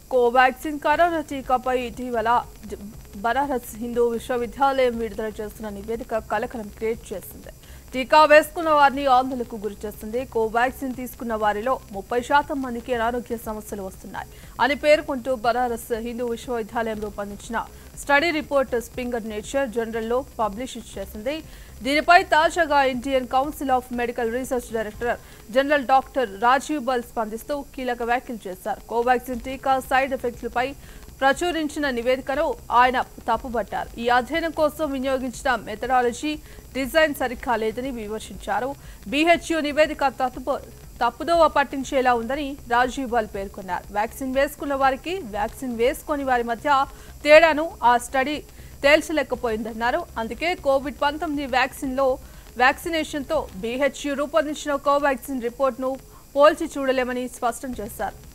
Covaxin corona టీకాపై ఇటీవల జ- బనారస్ హిందూ విశ్వవిద్యాలయం విడుదల చేస్తున్న నివేదిక కలకలం క్రియేట్ చేసింది టీకా వేసుకున్న వారిని ఆందోళనకు గురి చేస్తుంది కోవాక్సిన్ తీసుకున్న వారిలో ముప్పై శాతం మందికి అనారోగ్య సమస్యలు వస్తున్నాయి అని పేర్కొంటూ బనారస్ హిందూ విశ్వవిద్యాలయం రూపొందించిన స్టడీ రిపోర్ట్ స్పింగర్ నేచర్ జనరల్లో పబ్లిష్ చేసింది దీనిపై తాజాగా Indian council of medical research director general doctor Rajiv Bahl స్పందిస్తూ కీలక వ్యాఖ్యలు చేశారు కోవాక్సిన్ టీకా సైడ్ ఎఫెక్ట్లపై ప్రచురించిన నివేదికను ఆయన తప్పుబట్టారు ఈ అధ్యయనం కోసం వినియోగించిన మెథడాలజీ డిజైన్ సరిగ్గా లేదని విమర్శించారు బీహెచ్యూ నివేదిక తప్పు తప్పుదోవ పట్టించేలా ఉందని రాజీవ్ బాల్ పేర్కొన్నారు వ్యాక్సిన్ వేసుకున్న వారికి వ్యాక్సిన్ వేసుకొని వారి మధ్య తేడాను ఆ స్టడీ తేల్చలేకపోయిందన్నారు అందుకే కోవిడ్ పంతొమ్మిది వ్యాక్సిన్లో వ్యాక్సినేషన్తో బీహెచ్యూ రూపొందించిన కోవాక్సిన్ రిపోర్ట్ను పోల్చి చూడలేమని స్పష్టం చేశారు